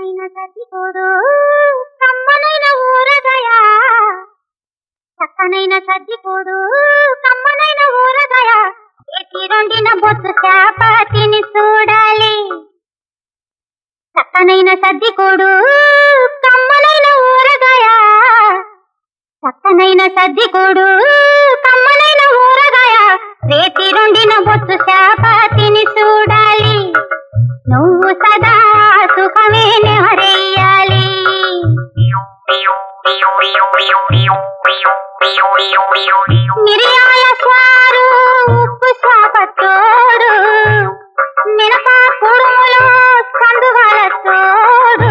చక్కనైన సద్దికోడు కమ్మనైన ఊరగాయ చక్కనైన సద్దికోడు కమ్మనైన ఊరగాయ ఎత్తి రొండిన బొత్తు చేప తిని చూడాలి చక్కనైన సద్దికోడు కమ్మనైన ఊరగాయ చక్కనైన సద్దికోడు కమ్మనైన ఊరగాయ రేతి రొండిన బొత్తు చేప తిని చూడాలి నువ్వు సదా సుఖమే నెవరెయ్యాలి మిరియాల సారు ఉప్పు సాపతోడు మినప కుడుములు కందువల తోడు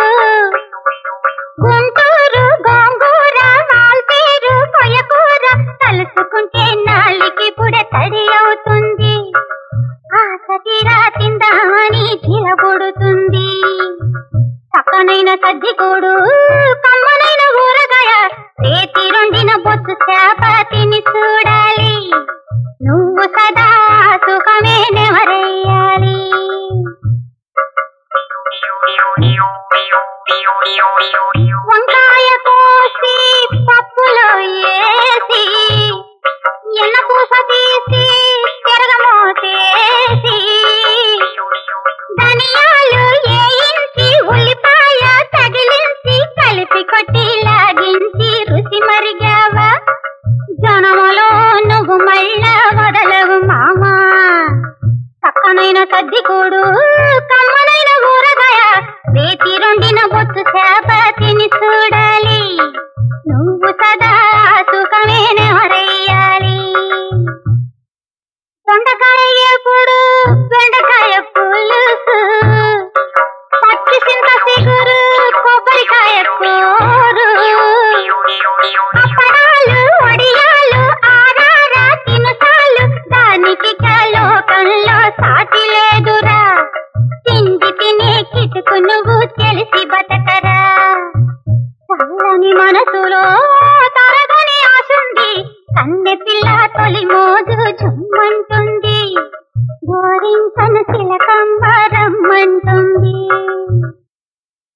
గుంటూరు గోంగూర మాల్పేరు కొయ్యకూర కలుసుకుంటే నాలికి పుడే తడి అవుతుంది ఆశ తీరా తిందామని జిలబుడుతుంది చక్కనైన సజ్జికోడు కమ్మనైన ఊరగాయ రేతి రొండిన బొత్తు చేప తిని చూడాలి నువ్వు సదా సుఖమే నెవరెయ్యాలి వంకాయ కోసి పప్పులో వేసి ఎన్న పూస తీసి తిరగమోసేసి ధనియాలు వేయించి ఉల్లిపాయ తగిలించి కలిపి కొట్టి లాగించి రుచి మరిగావా జనములో నువ్వు మళ్ళా వదలవు మామా చక్కనైన సద్దికూడు కమ్మనైన ఊరగాయ రేతి రొండిన బొత్తు చేప తిని చూడాలి నువ్వు సదా సుఖమే నెవరెయ్యాలి దొండకాయ ఎప్పుడు బెండకాయ పులుసు పచ్చి చింత సిగురు కొబ్బరికాయ కూరు అప్పడాలు వడియాలు ఆరారా తినుసాలు దానికి లోకంలో సాటి లేదురా తిండి తినే కిటుకు నువ్వు తెలిసి బతకరా చల్లని మనసులో తరగని ఆశుంది కన్నె పిల్ల తొలి మోజు జుమ్మంటుంది గోరింకను తిలకమ్మ రమ్మంటుంది